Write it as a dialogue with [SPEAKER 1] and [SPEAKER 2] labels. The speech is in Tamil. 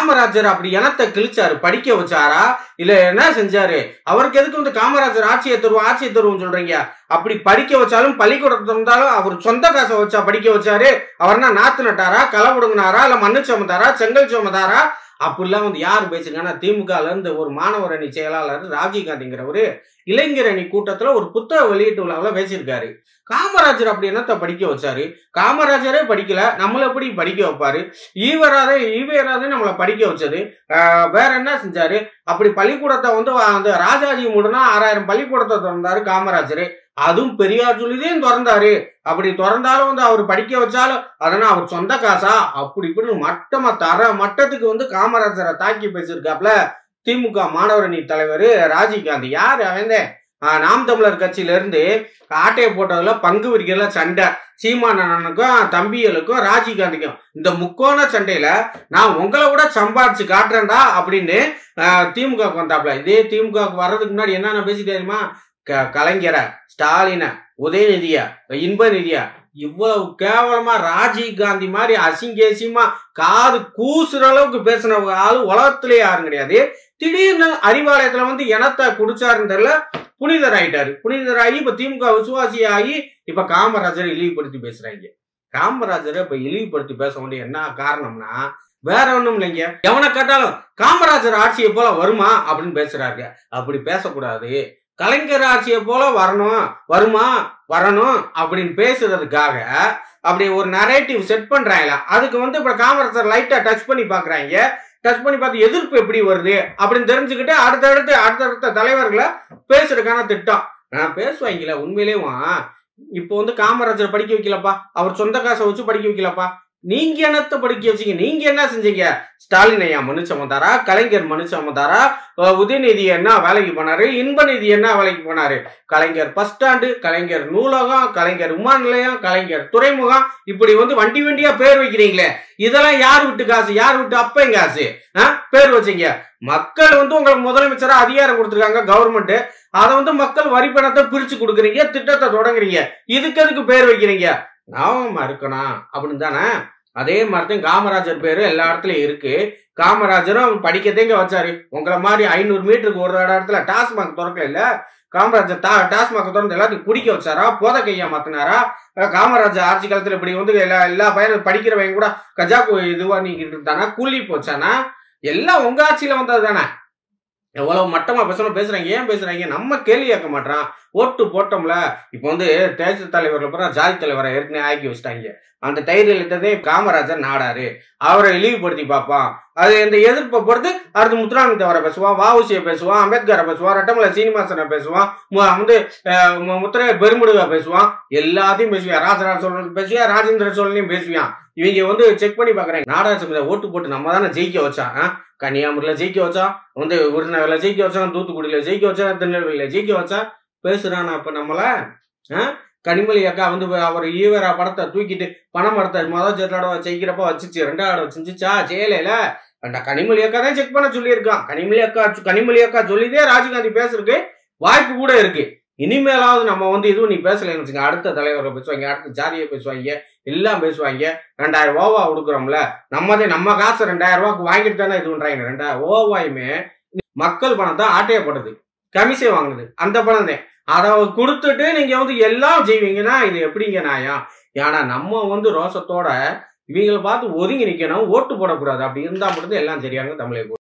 [SPEAKER 1] காமராஜர் அப்படி இனத்தை கிழிச்சாரு படிக்க வச்சாரா இல்ல என்ன செஞ்சாரு அவருக்கு எதுக்கு வந்து காமராஜர் ஆட்சியை தருவோம் ஆட்சியை தருவோம் சொல்றீங்க அப்படி படிக்க வச்சாலும் பள்ளிக்கூடத்துல இருந்தாலும் அவர் சொந்த காசை வச்சா படிக்க வச்சாரு அவர் என்ன நாத்து நட்டாரா களை பிடுங்கினாரா இல்ல மண்ணு சுமந்தாரா செங்கல் சுமந்தாரா அப்படிலாம் வந்து யார் பேசுங்கன்னா திமுகல இருந்து ஒரு மாணவர் அணி செயலாளர் ராஜீவ்காந்திங்கிறவரு இளைஞர் அணி கூட்டத்துல ஒரு புத்தக வெளியீட்டு விழாவில் பேசியிருக்காரு காமராஜர் அப்படி என்னத்த படிக்க வச்சாரு காமராஜரே படிக்கல நம்மள எப்படி படிக்க வைப்பாரு ஈவராதே ஈவேராதே நம்மளை படிக்க வச்சது ஆஹ் வேற என்ன செஞ்சாரு அப்படி பள்ளிக்கூடத்தை வந்து அந்த ராஜாஜி மூடுனா ஆறாயிரம் பள்ளிக்கூடத்தை திறந்தாரு காமராஜர் அதுவும் பெரியார் சொல்லிதான் திறந்தாரு அப்படி திறந்தாலும் வந்து அவர் படிக்க வச்சாலும் அதனா அவர் சொந்த காசா அப்படி இப்படின்னு மட்டமா தர மட்டத்துக்கு வந்து காமராஜரை தாக்கி பேசியிருக்காப்ல திமுக மாணவரணி தலைவர் ராஜீவ்காந்தி யார் அவன் நாம் தமிழர் கட்சியில இருந்து ஆட்டையை போட்டதுல பங்கு விரிக்கல சண்டை சீமானனுக்கும் தம்பிகளுக்கும் ராஜீவ்காந்திக்கும் இந்த முக்கோண சண்டையில நான் உங்களை விட சம்பாதிச்சு காட்டுறேன்டா அப்படின்னு ஆஹ், திமுகவுக்கு வந்தாப்ல இதே திமுகவுக்கு வர்றதுக்கு முன்னாடி என்னென்ன பேசிட்டு தெரியுமா க- கலைஞரை ஸ்டாலினை உதயநிதியா இன்பநிதியா இவ்வளவு கேவலமா ராஜீவ் காந்தி மாதிரி அசிங்கேசியமா காது கூசுற அளவுக்கு பேசின ஆளு உலகத்திலே யாரும் கிடையாது திடீர்னு அறிவாலயத்துல வந்து இனத்தை குடிச்சாருன்னு தெரியல புனிதர் ஆயிட்டாரு புனிதராகி இப்ப திமுக விசுவாசி ஆகி இப்ப காமராஜரை இழிவுபடுத்தி பேசுறாங்க காமராஜரை இப்ப இழிவுபடுத்தி பேச வேண்டிய என்ன காரணம்னா வேற ஒண்ணும் இல்லைங்க எவனை கேட்டாலும் காமராஜர் ஆட்சியை போல வருமா அப்படின்னு பேசுறாங்க அப்படி பேசக்கூடாது கலைஞர் ஆட்சியை போல வரணும் வருமா வரணும் அப்படின்னு பேசுறதுக்காக அப்படி ஒரு நரேட்டிவ் செட் பண்றாங்களா அதுக்கு வந்து இப்ப காமராஜர் லைட்டா டச் பண்ணி பாக்குறாங்க டச் பண்ணி பார்த்து எதிர்ப்பு எப்படி வருது அப்படின்னு தெரிஞ்சுக்கிட்டு அடுத்தடுத்து அடுத்தடுத்த தலைவர்களை பேசுறதுக்கான திட்டம் நான் பேசுவாங்களே உண்மையிலேயும் இப்போ வந்து காமராஜர் படிக்க வைக்கலப்பா அவர் சொந்த காசை வச்சு படிக்க வைக்கலப்பா நீங்க என்னத்த படிக்க வச்சீங்க நீங்க என்ன செஞ்சீங்க ஸ்டாலின் ஐயா மனு சமந்தாரா கலைஞர் மனு சமந்தாரா அஹ் உதயநிதி என்ன வேலைக்கு போனாரு இன்பநிதி என்ன வேலைக்கு போனாரு கலைஞர் பஸ் ஸ்டாண்டு கலைஞர் நூலகம் கலைஞர் விமான நிலையம் கலைஞர் துறைமுகம் இப்படி வந்து வண்டி வண்டியா பேர் வைக்கிறீங்களே இதெல்லாம் யார் விட்டு காசு யார் விட்டு அப்பன் காசு ஆ? பேர் வச்சீங்க மக்கள் வந்து உங்களுக்கு முதலமைச்சரா அதிகாரம் கொடுத்துருக்காங்க கவர்மெண்ட் அதை வந்து மக்கள் வரி பணத்தை பிரிச்சு கொடுக்குறீங்க திட்டத்தை தொடங்குறீங்க இதுக்கு எதுக்கு பேர் வைக்கிறீங்க ஞாபகமா இருக்கணும் அப்படின்னு தானே அதே மாதிரி தான் காமராஜர் பேரு எல்லா இடத்துலயும் இருக்கு காமராஜரும் அவர் படிக்கத்தேங்க வச்சாரு உங்களை மாதிரி ஐநூறு மீட்டருக்கு ஒரு இடத்துல டாஸ்மாக் திறக்கல இல்ல காமராஜர் டா டாஸ்மாக் திறந்து எல்லாத்தையும் குடிக்க வச்சாரா போத கையா மாத்தினாரா அஹ் காமராஜர் ஆட்சி காலத்துல இப்படி வந்து எல்லா எல்லா பையனும் படிக்கிறவங்க கூட கஜா கு- இதுவா நீக்கிட்டு இருந்தானா கூலி போச்சானா எல்லாம் உங்க ஆட்சியில வந்தது தானே எவ்வளவு மட்டமா பேசணும் பேசுறாங்க ஏன் பேசுறாங்க நம்ம கேள்வி கேட்க மாட்டான் ஓட்டு போட்டோம்ல இப்போ வந்து தேசிய தலைவர்ல பூரா ஜாதி தலைவரை ஏற்கனவே ஆக்கி வச்சிட்டாங்க அந்த தைரியம் இழுத்ததே காமராஜர் நாடாரு அவரை இழிவுபடுத்தி பார்ப்பான் அது இந்த எதிர்ப்பை பொறுத்து அடுத்து முத்துராமலிங்கவரை பேசுவான் வாவுசியை பேசுவான் அம்பேத்கரை பேசுவான் ரெட்டமலை சீனிவாசனை பேசுவான் மு- வந்து அஹ், மு- முத்துரை பெருமுடுகா பேசுவான் எல்லாத்தையும் பேசுவான் ராஜராஜ சோழன் பேசுவான் ராஜேந்திர சோழனையும் பேசுவான் இவங்க வந்து செக் பண்ணி பாக்குறாங்க நாடார் சமயத்தை ஓட்டு போட்டு நம்ம தானே ஜெயிக்க வச்சான் ஆ? கன்னியாகுமரியில ஜெயிக்க வச்சான் வந்து விருதுநகர்ல ஜெயிக்க வச்சான் தூத்துக்குடியில ஜெயிக்க வச்சான் திருநெல்வேலியில ஜெயிக்க வச்சான் பேசுறானா அப்ப நம்மள ஆ? கனிமொழி அக்கா வந்து அவர் ஈவரா படத்தை தூக்கிட்டு பணம் மரத்தை முதல் தடவை ஜெயிக்கிறப்ப வச்சுச்சு ரெண்டாவது தடவை செஞ்சுச்சா செய்யலைல அந்த கனிமொழி அக்கா தான் செக் பண்ண சொல்லியிருக்கான் கனிமொழி அக்கா கனிமொழி அக்கா சொல்லிதே ராஜீவ்காந்தி பேசுறதுக்கு வாய்ப்பு கூட இருக்கு இனிமேலாவது நம்ம வந்து இதுவும் நீ பேசலைன்னு வச்சுங்க அடுத்த தலைவரை பேசுவாங்க அடுத்த ஜாதியை பேசுவாங்க எல்லாம் பேசுவாங்க ரெண்டாயிரம் ஓவா கொடுக்குறோம்ல நம்மதே நம்ம காசு ரெண்டாயிரம் ரூபாய்க்கு வாங்கிட்டு தானே இது பண்றாங்க ரெண்டாயிரம் ஓவாயுமே மக்கள் பணம் தான் ஆட்டையப்படுது கமிஷன் வாங்குது அந்த பணம் தான் அதை கொடுத்துட்டு நீங்க வந்து எல்லாம் செய்வீங்கன்னா இது எப்படிங்க நியாயம் ஏன்னா நம்ம வந்து ரோசத்தோட இவங்களை பார்த்து ஒதுங்கி நிக்கணும் ஓட்டு போடக்கூடாது அப்படி இருந்தா மட்டும்தான் எல்லாம் சரியாங்க தமிழை